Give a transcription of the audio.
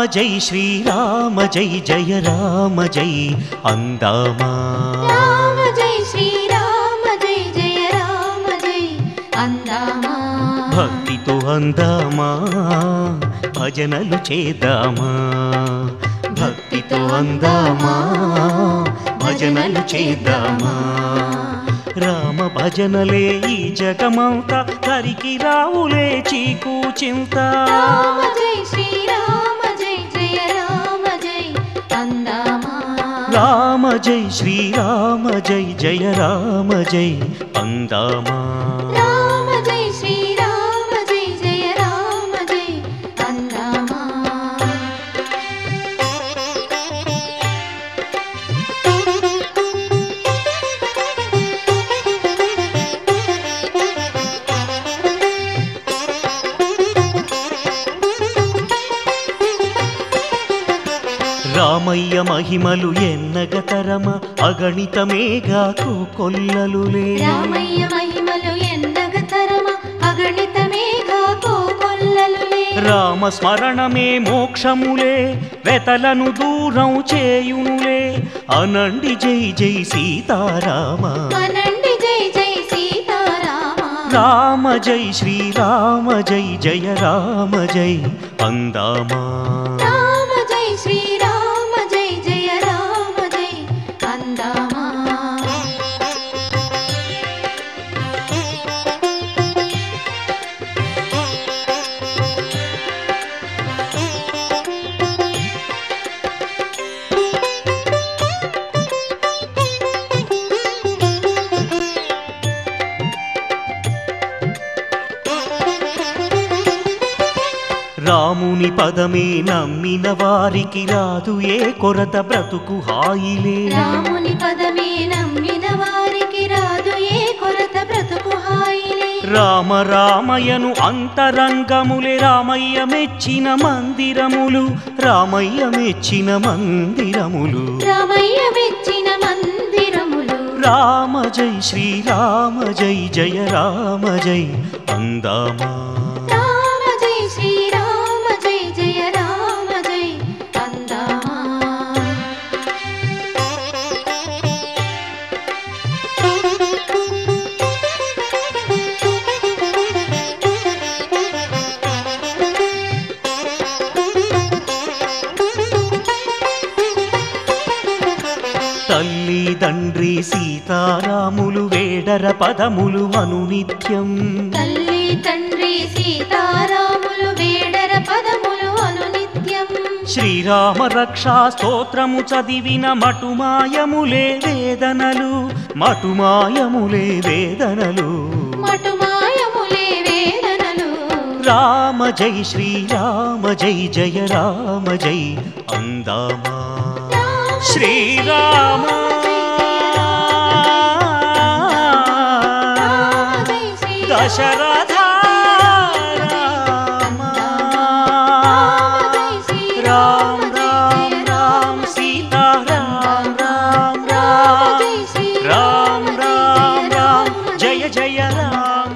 జై శ్రీరామ జై జయ రామ జై అందామా రామ జై శ్రీరామ జై జయ రామ జై అందామా భక్తితో అందామా భజనలు చేద్దామా భక్తితో అందామా భజనలు చేద్దామా రామ భజనలే ఈ జగమంతా తరికి రావులే చీకు చింత రామ జై శ్రీరామ జై జయ రామ జై అందామా రామ జై శ్రీరామ జై జయ రామ జై అందామా రామ జై శ్రీరామ జై జయ రామ జై అందామా రామయ్య మహిమలు ఎన్నగతరమ అగణితమేగా కొల్లలులే రామయ్య మహిమలు ఎన్నగ తరమ అగణితమేగా కోకొల్లలులే రామ స్మరణమే మోక్షములే వెతలను దూరం చేయునులే అనండి జై జై సీతారామ అనండి జై జై సీతారామ రామ జై శ్రీరామ జై జయ రామ జై అందామా రామ జై శ్రీరామ జై జయ రామ జై అందామా రాముని పదమే నమ్మిన వారికి రాదు ఏ కొరత బ్రతుకు హాయిలే రాముని పదమే నమ్మిన వారికి రాదు ఏ కొరత బ్రతుకు హాయిలే రామ రామయ్యను అంతరంగములే రామయ్య మెచ్చిన మందిరములు రామయ్య మెచ్చిన మందిరములు రామయ్య మెచ్చిన మందిరములు రామ జై శ్రీరామ జై జయ రామ జై అందామా రామ జై శ్రీరామ జై జయ రామ జై అందామా తల్లి తండ్రి సీతారాములు వేడర పదములు అనునిత్యం తల్లి తండ్రి సీతారాములు వేడర పదములు అనునిత్యం శ్రీరామ రక్షా స్తోత్రము చదివిన మటుమాయములే వేదనలు మటుమాయములే వేదనలు మటుమాయములే వేదనలు రామ జై శ్రీరామ జై జయ రామ జై అందామా రామ శ్రీరామ రామ జై శ్రీరామ దశరథ రామ జై శ్రీరామ రామ జై రామ జయ రామ సీతా రామ రామ రామ రామ జై శ్రీరామ రామ జై రామ జయ రామ జయ జయ రామ